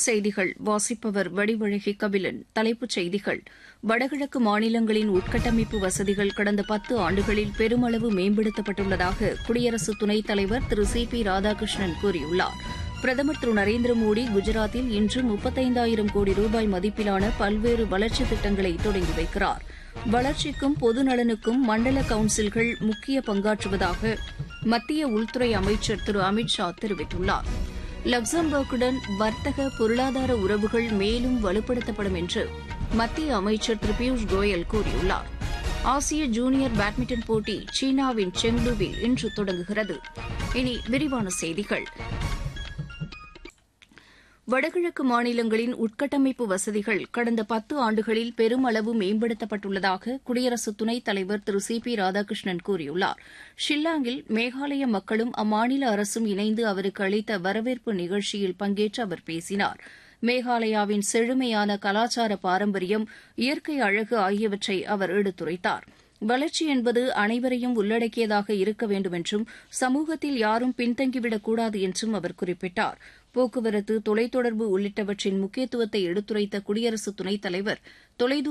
செய்திகள் வாசிப்பவர் வடிவழகி கபிலன் தலைப்புச் செய்திகள் வடகிழக்கு மாநிலங்களின் உட்கட்டமைப்பு வசதிகள் கடந்த பத்து ஆண்டுகளில் பெருமளவு மேம்படுத்தப்பட்டுள்ளதாக குடியரசு துணைத் தலைவர் திரு சி பி ராதாகிருஷ்ணன் கூறியுள்ளார் பிரதமர் திரு நரேந்திர மோடி குஜராத்தில் இன்று முப்பத்தைந்தாயிரம் கோடி ரூபாய் மதிப்பிலான பல்வேறு வளர்ச்சித் திட்டங்களை தொடங்கி வைக்கிறார் வளர்ச்சிக்கும் பொது நலனுக்கும் மண்டல கவுன்சில்கள் முக்கிய பங்காற்றுவதாக மத்திய உள்துறை அமைச்சர் திரு அமித் ஷா தெரிவித்துள்ளார் லக்சம்பர்க்குடன் வர்த்தக பொருளாதார உறவுகள் மேலும் வலுப்படுத்தப்படும் என்று மத்திய அமைச்சர் திரு பியூஷ் கோயல் கூறியுள்ளார் ஆசிய ஜூனியர் பேட்மிண்டன் போட்டி சீனாவின் செங்டுவில் இன்று தொடங்குகிறது இனி விரிவான செய்திகள் வடகிழக்கு மாநிலங்களின் உட்கட்டமைப்பு வசதிகள் கடந்த பத்து ஆண்டுகளில் பெருமளவு மேம்படுத்தப்பட்டுள்ளதாக குடியரசு துணைத் தலைவர் திரு சி பி ராதாகிருஷ்ணன் கூறியுள்ளார் ஷில்லாங்கில் மேகாலய மக்களும் அம்மாநில அரசும் இணைந்து அவருக்கு அளித்த வரவேற்பு நிகழ்ச்சியில் பங்கேற்று அவர் பேசினார் மேகாலயாவின் செழுமையான கலாச்சார பாரம்பரியம் இயற்கை அழகு ஆகியவற்றை அவர் எடுத்துரைத்தார் வளர்ச்சி என்பது அனைவரையும் உள்ளடக்கியதாக இருக்க வேண்டும் என்றும் சமூகத்தில் யாரும் பின்தங்கிவிடக்கூடாது என்றும் அவர் குறிப்பிட்டார் போக்குவரத்து தொலைத்தொடர்பு உள்ளிட்டவற்றின் முக்கியத்துவத்தை எடுத்துரைத்த குடியரசு துணைத் தலைவர் தொலைதூர